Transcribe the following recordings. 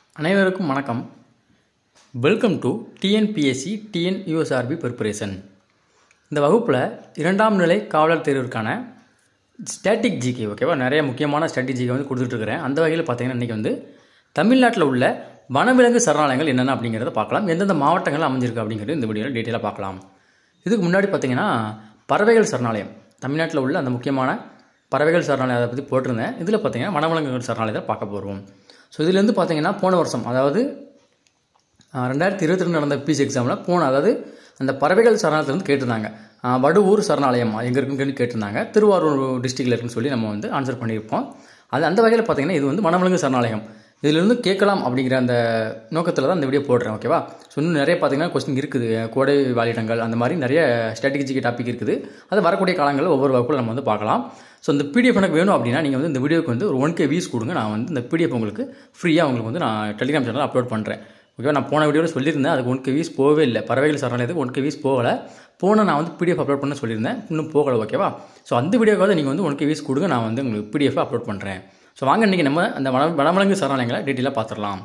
அனைவருக்கும் வணக்கம் welcome to TNPSC TN USRB preparation இந்த வகுப்பில் இரண்டாம் நிலை காவலர் தேர்விற்கான ஸ்டாட்டிக் ஜிகே ஓகேவா நிறைய முக்கியமான ஸ்டாட்டிக் ஜிகே வந்து கொடுத்துட்ருக்கிறேன் அந்த வகையில் பார்த்தீங்கன்னா இன்றைக்கி வந்து தமிழ்நாட்டில் உள்ள வனவிலங்கு சரணாலயங்கள் என்னென்ன அப்படிங்கிறத பார்க்கலாம் எந்தெந்த மாவட்டங்கள் அமைஞ்சிருக்கு அப்படிங்கிறது இந்த வீடியோவில் டீட்டெயிலாக பார்க்கலாம் இதுக்கு முன்னாடி பார்த்தீங்கன்னா பறவைகள் சரணாலயம் தமிழ்நாட்டில் உள்ள அந்த முக்கியமான பறவைகள் சரணாலயத்தை பற்றி போட்டிருந்தேன் இதில் பார்த்தீங்கன்னா வனவிலங்குகள் சரணாலயத்தை பார்க்க போகிறோம் ஸோ இதுலேருந்து பார்த்தீங்கன்னா போன வருஷம் அதாவது ஆஹ், ரெண்டாயிரத்தி இருபத்தி ரெண்டு நடந்த பிசி எக்ஸாமில் போன அதாவது அந்த பறவைகள் சரணாலயத்துலேருந்து கேட்டிருந்தாங்க ஆஹ், வடுவூர் சரணாலயம் அது எங்கே இருக்குன்னு சொல்லி கேட்டிருந்தாங்க திருவாரூர் டிஸ்ட்ரிக்டில் இருக்குன்னு சொல்லி நம்ம வந்து ஆன்சர் பண்ணியிருப்போம் அது அந்த வகையில் பார்த்தீங்கன்னா இது வந்து வனவிலங்கு சரணாலயம் இதிலிருந்து கேட்கலாம் அப்படிங்கிற அந்த நோக்கத்தில் தான் இந்த வீடியோ போடுறேன் ஓகேவா ஸோ இன்னும் நிறைய பார்த்தீங்கன்னா கொஸ்டின் இருக்குது கோடை வாழிடங்கள் அந்த மாதிரி நிறைய ஸ்ட்ராட்டஜிக்கு டாபிக் இருக்குது அது வரக்கூடிய காலங்களில் ஒவ்வொரு வகுப்பில் நம்ம வந்து பார்க்கலாம் ஸோ இந்த பிடிஎஃப் எனக்கு வேணும் அப்படின்னா நீங்கள் வந்து இந்த வீடியோக்கு வந்து ஒரு ஒன் கே வியூஸ் கொடுங்க நான் வந்து இந்த பிடிஎஃப் உங்களுக்கு ஃப்ரீயாக உங்களுக்கு வந்து நான் டெலிகிராம் சேனலில் அப்லோட் பண்ணுறேன் ஓகேவா நான் போன வீடியோவில் சொல்லியிருந்தேன் அதுக்கு ஒன் கே வியூஸ் போகவே இல்லை பறவைகள் சரணாலயத்துக்கு ஒன் கே வியூஸ் போகலை போன நான் வந்து பிடிஎஃப் அப்லோட் பண்ண சொல்லியிருந்தேன் இன்னும் போகலை ஓகேவா ஸோ அந்த வீடியோக்காவது நீங்கள் வந்து ஒன் கே வியூஸ் கொடுங்க நான் வந்து உங்களுக்கு பிடிஎஃப் அப்லோட் பண்ணுறேன் ஸோ வாங்க இன்றைக்கி நம்ம அந்த வன வனவிலங்கு சரணாலயங்களை டீட்டெயிலாக பார்த்துடலாம்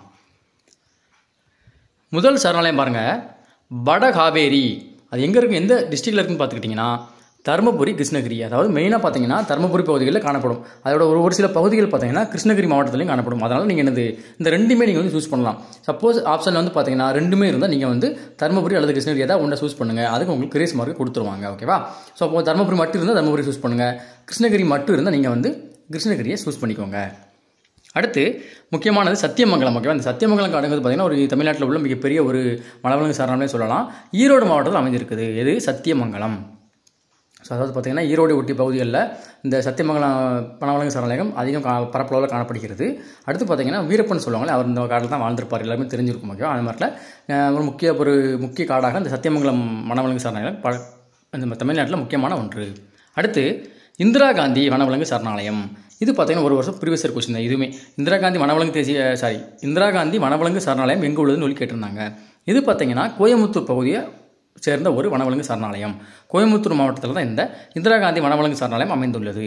முதல் சரணாலயம் பாருங்கள் வட காவேரி அது எங்கே இருக்குது எந்த டிஸ்ட்ரிக்டில் இருக்குன்னு பார்த்துக்கிட்டிங்கன்னா தருமபுரி கிருஷ்ணகிரி அதாவது மெயினாக பார்த்தீங்கன்னா தருமபுரி பகுதிகளில் காணப்படும் அதோட ஒரு ஒரு சில பகுதிகள் பார்த்தீங்கன்னா கிருஷ்ணகிரி மாவட்டத்திலையும் காணப்படும் அதனால் நீங்கள் என்னது இந்த ரெண்டுமே நீங்கள் வந்து சூஸ் பண்ணலாம் சப்போஸ் ஆப்ஷன் வந்து பார்த்தீங்கன்னா ரெண்டுமே இருந்தால் நீங்கள் வந்து தருமபுரி அல்லது கிருஷ்ணகிரி ஏதாவது ஒன்றை சூஸ் பண்ணுங்கள் அதுக்கு உங்களுக்கு கிரேஸ் மார்க் கொடுத்துருவாங்க ஓகேவா ஸோ அப்போ தருமபுரி மட்டும் இருந்தால் தருமபுரி சூஸ் பண்ணுங்கள் கிருஷ்ணகிரி மட்டும் இருந்தால் நீங்கள் வந்து கிருஷ்ணகிரியை சூஸ் பண்ணிக்கோங்க அடுத்து முக்கியமானது சத்தியமங்கலம் ஓகேவா இந்த சத்தியமங்கலம் காடுங்கிறது பார்த்தீங்கன்னா ஒரு தமிழ்நாட்டில் உள்ள மிகப்பெரிய ஒரு வனவிலங்கு சரணாலயம் சொல்லலாம் ஈரோடு மாவட்டத்தில் அமைஞ்சிருக்குது எது சத்தியமங்கலம் ஸோ அதாவது பார்த்தீங்கன்னா ஈரோடு ஒட்டி பகுதிகளில் இந்த சத்தியமங்கலம் வனவிலங்கு சரணாலயம் அதிகம் கா பரப்பளவில் காணப்படுகிறது அடுத்து பார்த்தீங்கன்னா வீரப்பன் சொல்லுவாங்களே அவர் இந்த காட்டில் தான் வாழ்ந்திருப்பார் எல்லாருமே தெரிஞ்சிருக்கும் ஓகேவா அந்த மாதிரில அஹ், ஒரு முக்கிய ஒரு முக்கிய காடாக இந்த சத்தியமங்கலம் வனவிலங்கு சரணாலயம் ப இந்த தமிழ்நாட்டில் முக்கியமான ஒன்று அடுத்து இந்திரா காந்தி வனவிலங்கு சரணாலயம் இது பார்த்தீங்கன்னா ஒரு வருஷம் ப்ரீவியஸ் இயர் கொஸ்டின் தான் இதுவுமே இந்திரா காந்தி வனவிலங்கு தேசிய சாரி இந்திரா காந்தி வனவிலங்கு சரணாலயம் எங்கே உள்ளதுன்னு சொல்லி கேட்டிருந்தாங்க இது பார்த்தீங்கன்னா கோயம்புத்தூர் பகுதியை சேர்ந்த ஒரு வனவிலங்கு சரணாலயம் கோயம்புத்தூர் மாவட்டத்தில் தான் இந்த இந்திரா காந்தி வனவிலங்கு சரணாலயம் அமைந்துள்ளது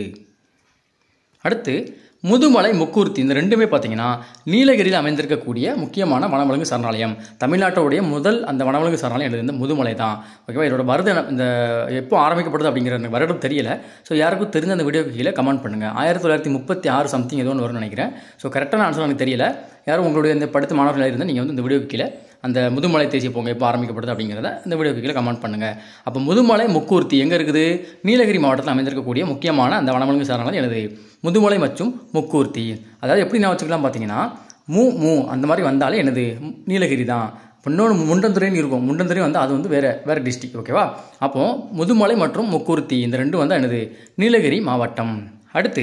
அடுத்து முதுமலை முக்கூர்த்தி இந்த ரெண்டுமே பார்த்தீங்கன்னா நீலகிரியில் அமைந்திருக்கக்கூடிய முக்கியமான வனவிலங்கு சரணாலயம் தமிழ்நாட்டோடைய முதல் அந்த வனவிலங்கு சரணாலயம் எழுது இந்த முதுமலை தான் ஓகேவா இதோட வருடம் இந்த எப்போ ஆரம்பிக்கப்படுது அப்படிங்கிற எனக்கு வருடம் தெரியல ஸோ யாருக்கும் தெரிஞ்ச அந்த வீடியோக்கு கீழே கமெண்ட் பண்ணுங்கள் ஆயிரத்தி தொள்ளாயிரத்தி முப்பத்தி ஆறு சம்திங் ஏதோ ஒன்று வரும்னு நினைக்கிறேன் ஸோ கரெக்டான ஆன்சர் எனக்கு தெரியல யாரும் உங்களுடைய இந்த படித்த மாணவர்களாக இருந்தால் நீங்கள் வந்து இந்த வீடியோக்கு கீழே அந்த முதுமலை தேசிய பூங்கா எப்போ ஆரம்பிக்கப்படுது அப்படிங்கிறத இந்த வீடியோக்கு கீழே கமெண்ட் பண்ணுங்கள் அப்போ முதுமலை முக்கூர்த்தி எங்கே இருக்குது நீலகிரி மாவட்டத்தில் அமைந்திருக்கக்கூடிய முக்கியமான அந்த வனவிலங்கு சரணாலயம் எனது முதுமலை மற்றும் முக்கூர்த்தி அதாவது எப்படி நான் வச்சுக்கலாம் பார்த்தீங்கன்னா மூ மூ அந்த மாதிரி வந்தாலே எனது நீலகிரி தான் இப்போ இன்னொன்று முண்டந்துறைன்னு இருக்கும் முண்டந்துறை வந்து அது வந்து வேறு வேறு டிஸ்ட்ரிக் ஓகேவா அப்போது முதுமலை மற்றும் முக்கூர்த்தி இந்த ரெண்டும் வந்து எனது நீலகிரி மாவட்டம் அடுத்து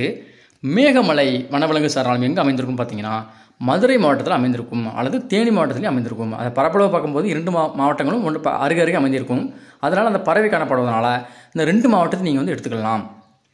மேகமலை வனவிலங்கு சரணாலயம் எங்கே அமைந்திருக்கும் பார்த்தீங்கன்னா மதுரை மாவட்டத்தில் அமைந்திருக்கும் அல்லது தேனி மாவட்டத்திலையும் அமைந்திருக்கும் அதை பரப்பளவு பார்க்கும்போது இரண்டு மா மாவட்டங்களும் ஒன்று ப- அருகே அருகே அமைந்திருக்கும் அதனால் அந்த பறவை காணப்படுவதனால இந்த ரெண்டு மாவட்டத்தை நீங்கள் வந்து எடுத்துக்கலாம்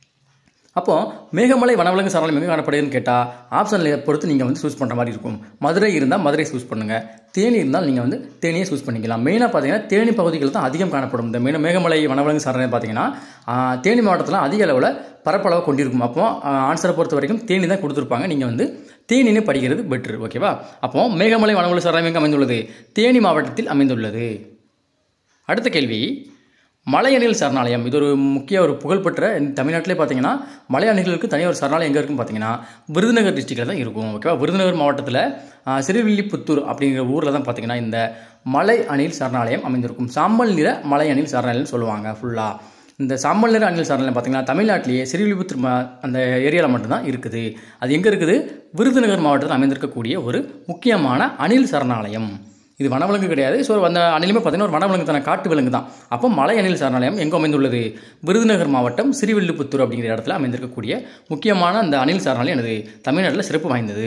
அப்போ மேகமலை வனவிலங்கு சரணாலயம் எங்கே காணப்படுதுன்னு கேட்டால் ஆப்ஷனில் பொறுத்து நீங்கள் வந்து சூஸ் பண்ணுற மாதிரி இருக்கும் மதுரை இருந்தால் மதுரை சூஸ் பண்ணுங்கள் தேனி இருந்தால் நீங்கள் வந்து தேனியை சூஸ் பண்ணிக்கலாம் மெயினாக பார்த்தீங்கன்னா தேனி பகுதிகளில் தான் அதிகம் காணப்படும் இந்த மெயின மேகமலை வனவிலங்கு சரணாலயம் பார்த்தீங்கன்னா ஆ, தேனி மாவட்டத்தில் அதிக அளவில் பரப்பளவு கொண்டிருக்கும் அப்போ ஆன்சரை பொறுத்த வரைக்கும் தேனி தான் கொடுத்துருப்பாங்க நீங்கள் வந்து தேனினே படிக்கிறது பெட்ரு ஓகேவா அப்போ மேகமலை வனவிலங்கு சரணாலயம் எங்கே அமைந்துள்ளது தேனி மாவட்டத்தில் அமைந்துள்ளது அடுத்த கேள்வி மலையணில் சரணாலயம் இது ஒரு முக்கிய ஒரு புகழ்பெற்ற இந்த தமிழ்நாட்டிலே பார்த்தீங்கன்னா மலையணிகளுக்கு தனியாக ஒரு சரணாலயம் எங்கே இருக்குன்னு பார்த்தீங்கன்னா விருதுநகர் டிஸ்ட்ரிக்டில் தான் இருக்கும் ஓகேவா விருதுநகர் மாவட்டத்தில் ஆஹ், சிறுவில்லிபுத்தூர் அப்படிங்கிற ஊரில் தான் பார்த்தீங்கன்னா இந்த மலை அணில் சரணாலயம் அமைந்திருக்கும் சாம்பல் நிற மலை அணில் சரணாலயம்னு சொல்லுவாங்க ஃபுல்லாக இந்த சாம்பல் நிற அணில் சரணாலயம் பார்த்தீங்கன்னா தமிழ்நாட்டிலேயே சிறுவில்லிபுத்தூர் மா அந்த ஏரியாவில் மட்டும்தான் இருக்குது அது எங்கே இருக்குது விருதுநகர் மாவட்டத்தில் அமைந்திருக்கக்கூடிய ஒரு முக்கியமான அணில் சரணாலயம் இது வனவிலங்கு கிடையாது ஸோ அந்த அணிலுமே பார்த்தீங்கன்னா ஒரு வனவிலங்கு தானே காட்டு விலங்கு தான் அப்போ மலை அணில் சரணாலயம் எங்கே அமைந்துள்ளது விருதுநகர் மாவட்டம் சிறுவில்லிபுத்தூர் அப்படிங்கிற இடத்துல அமைந்திருக்கக்கூடிய முக்கியமான அந்த அணில் சரணாலயம் எனது தமிழ்நாட்டில் சிறப்பு வாய்ந்தது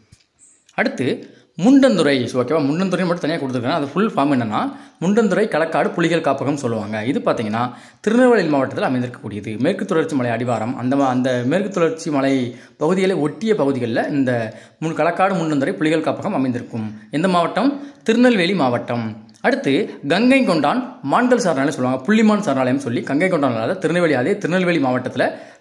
அடுத்து முண்டந்துறை ஸோ ஓகேவா முண்டந்துறை மட்டும் தனியாக கொடுத்துருக்காங்க அது ஃபுல் ஃபார்ம் என்னன்னா முண்டந்துறை களக்காடு புலிகள் காப்பகம் சொல்லுவாங்க இது பார்த்தீங்கன்னா திருநெல்வேலி மாவட்டத்தில் அமைந்திருக்கக்கூடியது மேற்கு தொடர்ச்சி மலை அடிவாரம் அந்த ம- அந்த மேற்கு தொடர்ச்சி மலை பகுதிகளை ஒட்டிய பகுதிகளில் இந்த முன் களக்காடு முண்டந்துறை புலிகள் காப்பகம் அமைந்திருக்கும் எந்த மாவட்டம் திருநெல்வேலி மாவட்டம் அடுத்து கங்கை கொண்டான் மான்கள் சரணாலயம் சொல்லுவாங்க புள்ளிமான் சரணாலயம் சொல்லி கங்கை கொண்டான் அதாவது திருநெல்வேலி அதே திருநெல்வேலி மாவட்டத்தில்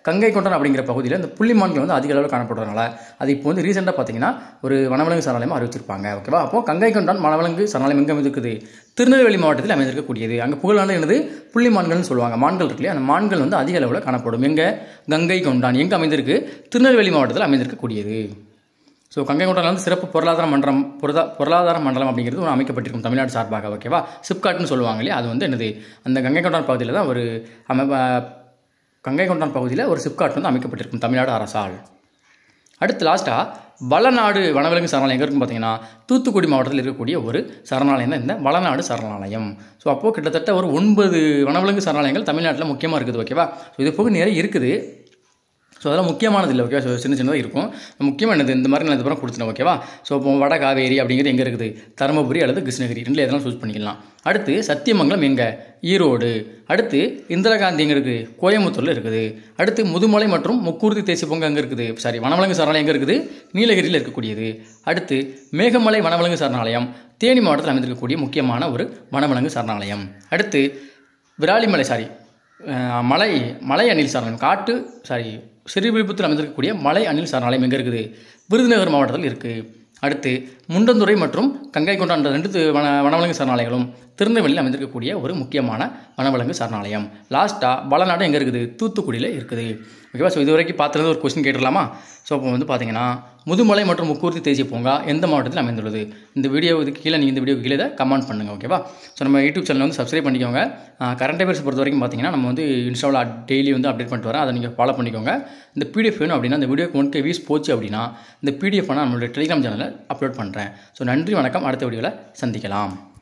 கங்கை கொண்டான் அப்படிங்கிற பகுதியில் இந்த புள்ளிமான்கள் வந்து அதிக அளவில் காணப்படுறதுனால அது இப்போ வந்து ரீசெண்டாக பார்த்தீங்கன்னா ஒரு வனவிலங்கு சரணாலயம் அறிவிச்சிருப்பாங்க ஓகேவா அப்போ கங்கை கொண்டான் வனவிலங்கு சரணாலயம் எங்கே அமைந்திருக்குது திருநெல்வேலி மாவட்டத்தில் அமைந்திருக்கக்கூடியது அங்கே புகழான என்னது புள்ளிமான்கள்னு சொல்லுவாங்க மான்கள் இருக்கு இல்லையா அந்த மான்கள் வந்து அதிக அளவில் காணப்படும் எங்கே கங்கை கொண்டான் எங்கே அமைந்திருக்கு திருநெல்வேலி மாவட்டத்தில் அமைந்திருக்கக்கூடியது ஸோ கங்கை கொண்டான் வந்து சிறப்பு பொருளாதார மன்றம் பொருளா பொருளாதார மண்டலம் அப்படிங்கிறது ஒரு அமைக்கப்பட்டிருக்கும் தமிழ்நாடு சார்பாக ஓகேவா சிப்காட்னு சொல்லுவாங்க இல்லையா அது வந்து என்னது அந்த கங்கை கொண்டான் பகுதியில் தான் ஒரு அமை கங்கை கொண்டான் பகுதியில் ஒரு சிப்காட் வந்து அமைக்கப்பட்டிருக்கும் தமிழ்நாடு அரசால் அடுத்து லாஸ்ட்டாக வளநாடு வனவிலங்கு சரணாலயம் எங்கே இருக்குன்னு பார்த்தீங்கன்னா தூத்துக்குடி மாவட்டத்தில் இருக்கக்கூடிய ஒரு சரணாலயம் தான் இந்த வளநாடு சரணாலயம் ஸோ அப்போது கிட்டத்தட்ட ஒரு ஒன்பது வனவிலங்கு சரணாலயங்கள் தமிழ்நாட்டில் முக்கியமாக இருக்குது ஓகேவா ஸோ இது போக நிறைய இருக்குது ஸோ அதெல்லாம் முக்கியமானது இல்லை ஓகேவா ஸோ சின்ன சின்னதாக இருக்கும் முக்கியமாக என்னது இந்த மாதிரி நான் இதுபுறம் கொடுத்துட்டேன் ஓகேவா ஸோ இப்போ வட காவேரி அப்படிங்கிறது எங்கே இருக்குது தருமபுரி அல்லது கிருஷ்ணகிரி ரெண்டில் எதெல்லாம் சூஸ் பண்ணிக்கலாம் அடுத்து சத்தியமங்கலம் எங்கே ஈரோடு அடுத்து இந்திரா காந்தி எங்கே இருக்குது கோயம்புத்தூரில் இருக்குது அடுத்து முதுமலை மற்றும் முக்கூர்த்தி தேசிய பூங்கா எங்கே இருக்குது சாரி வனவிலங்கு சரணாலயம் எங்கே இருக்குது நீலகிரியில் இருக்கக்கூடியது அடுத்து மேகமலை வனவிலங்கு சரணாலயம் தேனி மாவட்டத்தில் அமைந்திருக்கக்கூடிய முக்கியமான ஒரு வனவிலங்கு சரணாலயம் அடுத்து விராலிமலை சாரி அஹ், மலை மலை அணில் சரணாலயம் காட்டு சாரி ஸ்ரீவில்லிபுத்தூர் அமைந்திருக்கக்கூடிய மலை அணில் சரணாலயம் எங்கே இருக்குது விருதுநகர் மாவட்டத்தில் இருக்குது அடுத்து முண்டந்துறை மற்றும் கங்கை கொண்டான் ரெண்டு து- வன வனவிலங்கு சரணாலயங்களும் திருநெல்வேலியில் அமைந்திருக்கக்கூடிய ஒரு முக்கியமான வனவிலங்கு சரணாலயம் லாஸ்ட்டாக வளநாடு எங்கே இருக்குது தூத்துக்குடியில் இருக்குது ஓகேவா ஸோ இது வரைக்கும் பார்த்துருந்து ஒரு கொஸ்டின் கேட்டுடலாமா ஸோ இப்போ வந்து பார்த்தீங்கன்னா முதுமலை மற்றும் முக்கூர்த்தி தேசிய பூங்கா எந்த மாவட்டத்தில் அமைந்துள்ளது இந்த வீடியோ இதுக்கு கீழே நீங்கள் இந்த வீடியோ கீழே இதை கமெண்ட் பண்ணுங்கள் ஓகேவா ஸோ நம்ம யூடியூப் சேனல் வந்து சப்ஸ்கிரைப் பண்ணிக்கோங்க கரண்ட் அஃபேர்ஸ் பொறுத்த வரைக்கும் பார்த்தீங்கன்னா நம்ம வந்து இன்ஸ்டாவில் டெய்லி வந்து அப்டேட் பண்ணிட்டு வரேன் அதை நீங்கள் ஃபாலோ பண்ணிக்கோங்க இந்த பிடிஎஃப் வேணும் அப்படின்னா இந்த வீடியோக்கு ஒன் கே வியூஸ் போச்சு அப்படின்னா இந்த பிடிஎஃப் நான் நம்மளுடைய டெலிகிராம் சேனலில் அப்லோட் பண்ணுறேன் ஸோ நன்றி வணக்கம் அடுத்த வீடியோவில் சந்திக்கலாம்